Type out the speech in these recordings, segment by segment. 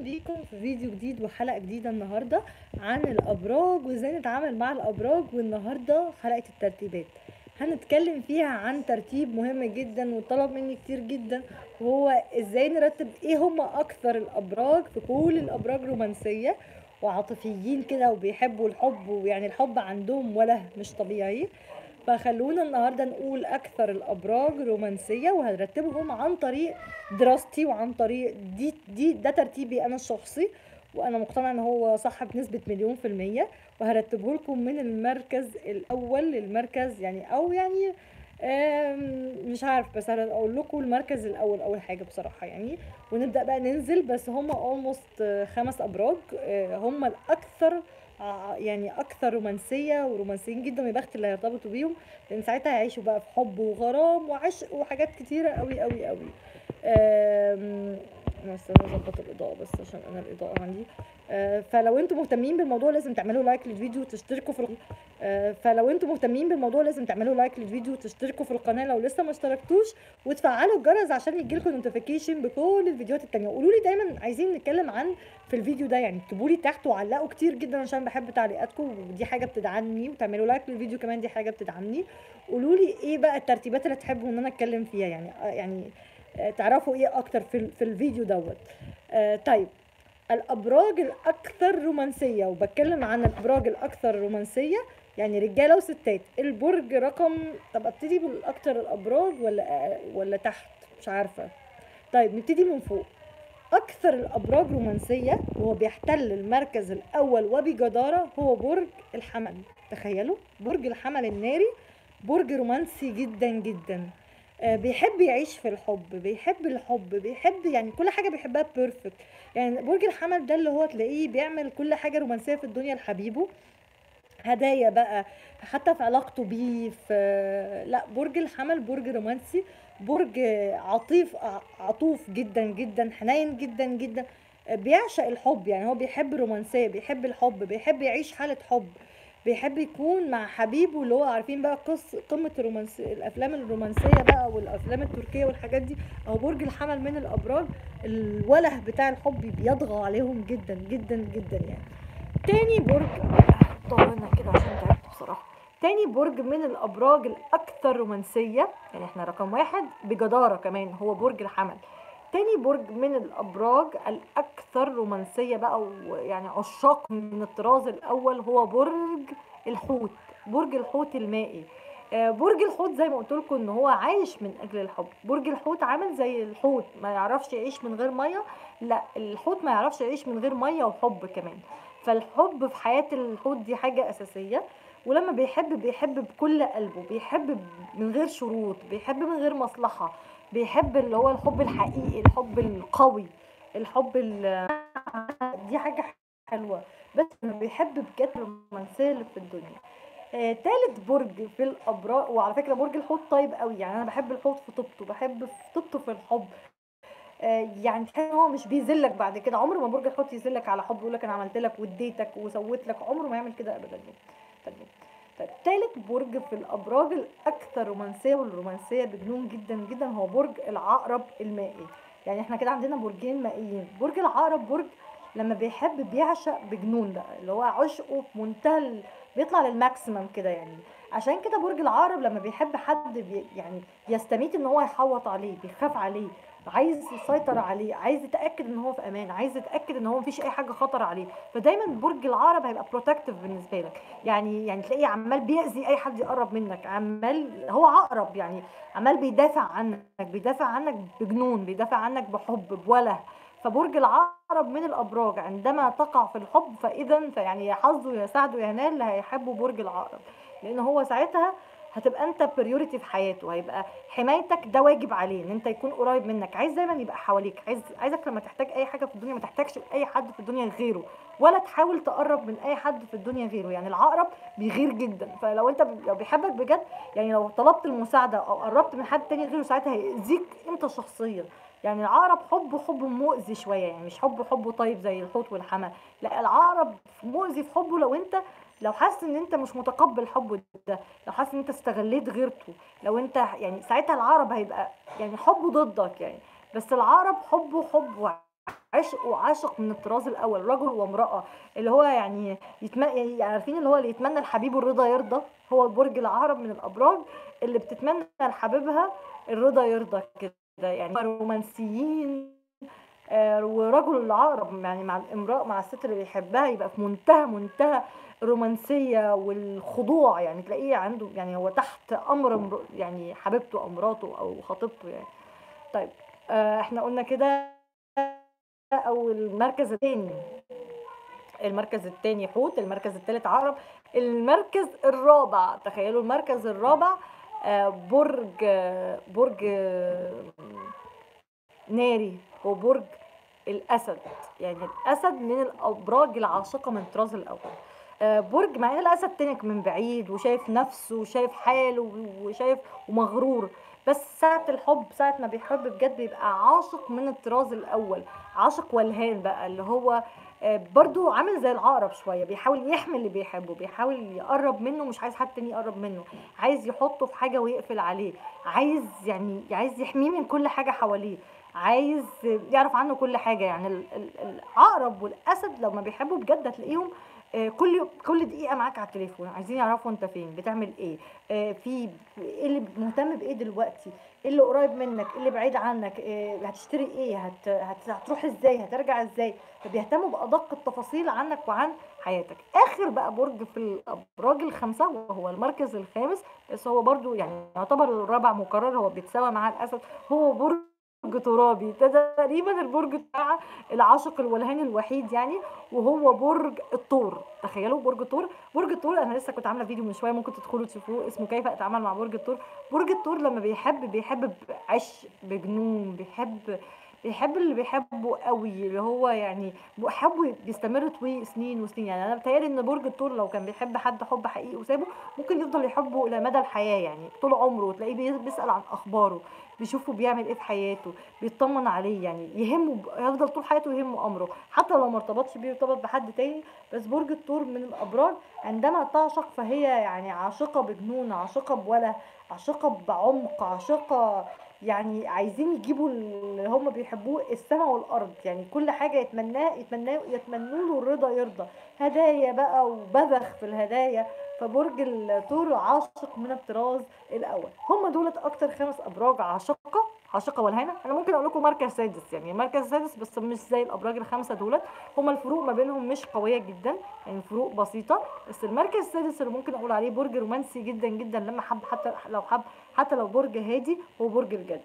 بيكم في فيديو جديد وحلقة جديدة النهاردة عن الأبراج وازاي نتعامل مع الأبراج والنهاردة حلقة الترتيبات هنتكلم فيها عن ترتيب مهم جدا وطلب مني كتير جدا وهو ازاي نرتب ايه هما اكثر الابراج في كل الابراج رومانسية وعاطفيين كده وبيحبوا الحب ويعني الحب عندهم وله مش طبيعي فخلونا النهارده نقول اكثر الابراج رومانسيه وهنرتبهم عن طريق دراستي وعن طريق دي دي ده ترتيبي انا الشخصي وانا مقتنعه ان هو صح بنسبه مليون في الميه وهرتبه لكم من المركز الاول للمركز يعني او يعني آم، مش عارف بس هقول لكم المركز الاول اول حاجه بصراحه يعني ونبدا بقى ننزل بس هم اولموست خمس ابراج آه، هم الاكثر ع- يعني اكثر رومانسيه ورومانسيين جدا يا بخت اللي هيرتبطوا بيهم لان ساعتها هيعيشوا بقى في حب وغرام وعشق وحاجات كتيره قوي قوي قوي أم، انا استنى اظبط الاضاءه بس عشان انا الاضاءه عندي أه، فلو انتم مهتمين بالموضوع لازم تعملوا لايك للفيديو وتشتركوا في الق- أه، فلو انتم مهتمين بالموضوع لازم تعملوا لايك للفيديو وتشتركوا في القناه لو لسه ما اشتركتوش وتفعلوا الجرس عشان يجيلكم نوتيفيكيشن بكل الفيديوهات التانية قولوا لي دايما عايزين نتكلم عن في الفيديو ده يعني اكتبوا لي تحت وعلقوا كتير جدا عشان بحب تعليقاتكم ودي حاجه بتدعمني وتعملوا لايك للفيديو كمان دي حاجه بتدعمني قولوا لي ايه بقى الترتيبات اللي تحبوا ان انا اتكلم فيها يعني آه، يعني آه، تعرفوا ايه اكتر في ال- في الفيديو دوت آه، طيب الابراج الاكثر رومانسيه وبتكلم عن الابراج الاكثر رومانسيه يعني رجاله وستات البرج رقم طب ابتدي بالاكثر الابراج ولا ولا تحت مش عارفه طيب نبتدي من فوق اكثر الابراج رومانسيه وهو بيحتل المركز الاول وبجداره هو برج الحمل تخيلوا برج الحمل الناري برج رومانسي جدا جدا آه، بيحب يعيش في الحب بيحب الحب بيحب يعني كل حاجه بيحبها بيرفكت يعني برج الحمل ده اللي هو تلاقيه بيعمل كل حاجه رومانسيه في الدنيا لحبيبه هدايا بقى حتى في علاقته بيه في لا برج الحمل برج رومانسي برج عطيف عطوف جدا جدا حنين جدا جدا بيعشق الحب يعني هو بيحب الرومانسيه بيحب الحب بيحب يعيش حاله حب بيحب يكون مع حبيبه اللي هو عارفين بقى قص قمه الرومانسيه الافلام الرومانسيه بقى والافلام التركيه والحاجات دي او برج الحمل من الابراج الوله بتاع الحب بيطغى عليهم جدا جدا جدا يعني تاني برج طولنا كده عشان تعبت بصراحه تاني برج من الابراج الاكثر رومانسيه يعني احنا رقم واحد بجداره كمان هو برج الحمل تاني برج من الابراج الاكثر رومانسيه بقى ويعني عشاق من الطراز الاول هو برج الحوت برج الحوت المائي آه، برج الحوت زي ما قلت لكم ان هو عايش من اجل الحب برج الحوت عامل زي الحوت ما يعرفش يعيش من غير ميه لا الحوت ما يعرفش يعيش من غير ميه وحب كمان فالحب في حياه الحوت دي حاجه اساسيه ولما بيحب بيحب بكل قلبه بيحب من غير شروط بيحب من غير مصلحه بيحب اللي هو الحب الحقيقي الحب القوي الحب ال- دي حاجه حلوه بس لما بيحب بجد الرومانسيه اللي في الدنيا آه، تالت برج في الابراج وعلى فكره برج الحوت طيب قوي يعني انا بحب الحوت في طيبته بحب في طيبته في الحب آه، يعني تحس ان هو مش بيذلك بعد كده عمره ما برج الحوت يذلك على حب يقول لك انا عملت لك واديتك وسويت لك عمره ما يعمل كده ابدا طيب طيب تالت برج في الابراج الاكثر رومانسيه والرومانسيه بجنون جدا جدا هو برج العقرب المائي يعني احنا كده عندنا برجين مائيين برج العقرب برج لما بيحب بيعشق بجنون بقى اللي هو عشقه في منتهى ال- بيطلع للماكسيمم كده يعني عشان كده برج العقرب لما بيحب حد بي يعني يستميت ان هو يحوط عليه بيخاف عليه عايز يسيطر عليه عايز يتاكد ان هو في امان عايز يتاكد ان هو مفيش اي حاجه خطر عليه فدايما برج العقرب هيبقى بروتكتيف بالنسبه لك يعني يعني تلاقيه عمال بيأذي اي حد يقرب منك عمال هو عقرب يعني عمال بيدافع عنك بيدافع عنك بجنون بيدافع عنك بحب بوله فبرج العقرب من الابراج عندما تقع في الحب فاذا فيعني يا حظه يا سعده يا نال اللي هيحبوا برج العقرب لان هو ساعتها هتبقى انت بريوريتي في حياته هيبقى حمايتك ده واجب عليه ان انت يكون قريب منك عايز دايما يبقى حواليك عايز عايزك لما تحتاج اي حاجه في الدنيا ما تحتاجش لاي حد في الدنيا غيره ولا تحاول تقرب من اي حد في الدنيا غيره يعني العقرب بيغير جدا فلو انت ب- لو بيحبك بجد يعني لو طلبت المساعده او قربت من حد تاني غيره ساعتها هيأذيك انت شخصيا يعني العقرب حبه حب مؤذي شويه يعني مش حب حبه طيب زي الحوت والحمل لا العقرب مؤذي في حبه لو انت لو حاسس ان انت مش متقبل حبه ده لو حاسس ان انت استغليت غيرته لو انت يعني ساعتها العقرب هيبقى يعني حبه ضدك يعني بس العقرب حبه حب عشق وعاشق من الطراز الاول رجل وامراه اللي هو يعني يتم... يعني عارفين اللي هو اللي يتمنى لحبيبه الرضا يرضى هو برج العقرب من الابراج اللي بتتمنى لحبيبها الرضا يرضى كده يعني رومانسيين آه، ورجل العقرب يعني مع الامراه مع الست اللي بيحبها يبقى في منتهى منتهى الرومانسيه والخضوع يعني تلاقيه عنده يعني هو تحت امر امر- يعني حبيبته او مراته او خطيبته يعني طيب آه، احنا قلنا كده او المركز الثاني المركز الثاني حوت المركز الثالث عقرب المركز الرابع تخيلوا المركز الرابع آه، برج آه، برج آه، ناري هو برج الاسد يعني الاسد من الابراج العاشقه من الطراز الاول آه، برج مع ان الاسد تنك من بعيد وشايف نفسه وشايف حاله وشايف ومغرور بس ساعة الحب ساعة ما بيحب بجد بيبقى عاشق من الطراز الأول عاشق ولهان بقى اللي هو آه، برضو عامل زي العقرب شوية بيحاول يحمي اللي بيحبه بيحاول يقرب منه مش عايز حد تاني يقرب منه عايز يحطه في حاجة ويقفل عليه عايز يعني عايز يحميه من كل حاجة حواليه عايز يعرف عنه كل حاجة يعني ال- ال- العقرب والأسد لما بيحبوا بجد هتلاقيهم آه، كل كل دقيقة معاك على التليفون عايزين يعرفوا انت فين بتعمل ايه آه، في ايه اللي مهتم بايه دلوقتي ايه اللي قريب منك ايه اللي بعيد عنك إيه هتشتري ايه هت... هت... هتروح ازاي هترجع ازاي فبيهتموا بادق التفاصيل عنك وعن حياتك اخر بقى برج في الابراج الخمسه وهو المركز الخامس بس هو برضو يعني يعتبر الرابع مكرر هو بيتساوى مع الاسد هو برج ترابي ده تقريبا البرج بتاع العاشق الولهاني الوحيد يعني وهو برج الثور تخيلوا برج الثور برج الثور انا لسه كنت عامله فيديو من شويه ممكن تدخلوا تشوفوه اسمه كيف اتعامل مع برج الثور برج الثور لما بيحب بيحب بعشق بجنون بيحب بيحب اللي بيحبه قوي اللي هو يعني حبه بيستمر طويل سنين وسنين يعني انا بتهيألي ان برج الثور لو كان بيحب حد حب حقيقي وسابه ممكن يفضل يحبه الى مدى الحياه يعني طول عمره وتلاقيه بي- بيسأل عن اخباره بيشوفه بيعمل ايه في حياته بيطمن عليه يعني يهمه يفضل طول حياته يهمه امره حتى لو ما ارتبطش بيه ارتبط بحد تاني بس برج الثور من الابراج عندما تعشق فهي يعني عاشقه بجنون عاشقه بوله عاشقه بعمق عاشقه يعني عايزين يجيبوا اللي هم بيحبوه السماء والارض يعني كل حاجه يتمناه يتمناه يتمنوا له الرضا يرضى هدايا بقى وبذخ في الهدايا فبرج الثور عاشق من الطراز الاول هم دولت اكتر خمس ابراج عاشقه عاشقه والهانه انا ممكن اقول لكم مركز سادس يعني مركز سادس بس مش زي الابراج الخمسه دولت هم الفروق ما بينهم مش قويه جدا يعني فروق بسيطه بس المركز السادس اللي ممكن اقول عليه برج رومانسي جدا جدا لما حب حتى لو حب حتى لو برج هادي هو برج الجدي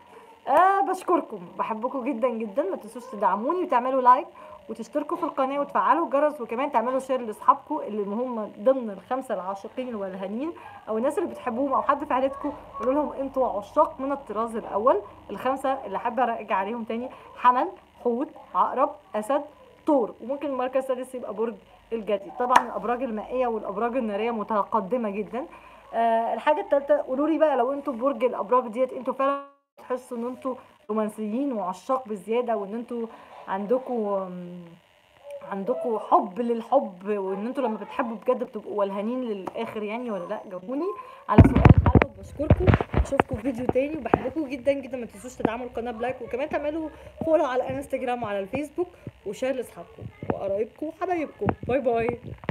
آه بشكركم بحبكم جدا جدا ما تنسوش تدعموني وتعملوا لايك وتشتركوا في القناه وتفعلوا الجرس وكمان تعملوا شير لاصحابكم اللي هم ضمن الخمسه العاشقين الولهانين او الناس اللي بتحبوهم او حد في عيلتكم قولوا لهم انتوا عشاق من الطراز الاول الخمسه اللي حابه ارجع عليهم تاني حمل حوت عقرب اسد ثور وممكن المركز السادس يبقى برج الجدي طبعا الابراج المائيه والابراج الناريه متقدمه جدا آه الحاجه الثالثه قولوا لي بقى لو انتوا برج الابراج ديت انتوا فعلا تحسوا ان انتوا رومانسيين وعشاق بزياده وان انتوا عندكم عندكم حب للحب وان انتوا لما بتحبوا بجد بتبقوا ولهانين للاخر يعني ولا لا جاوبوني على سؤال الحلقه بشكركم اشوفكم في فيديو تاني وبحبكم جدا جدا ما تنسوش تدعموا القناه بلايك وكمان تعملوا فولو على الانستجرام وعلى الفيسبوك وشير لاصحابكم وقرايبكم وحبايبكم باي باي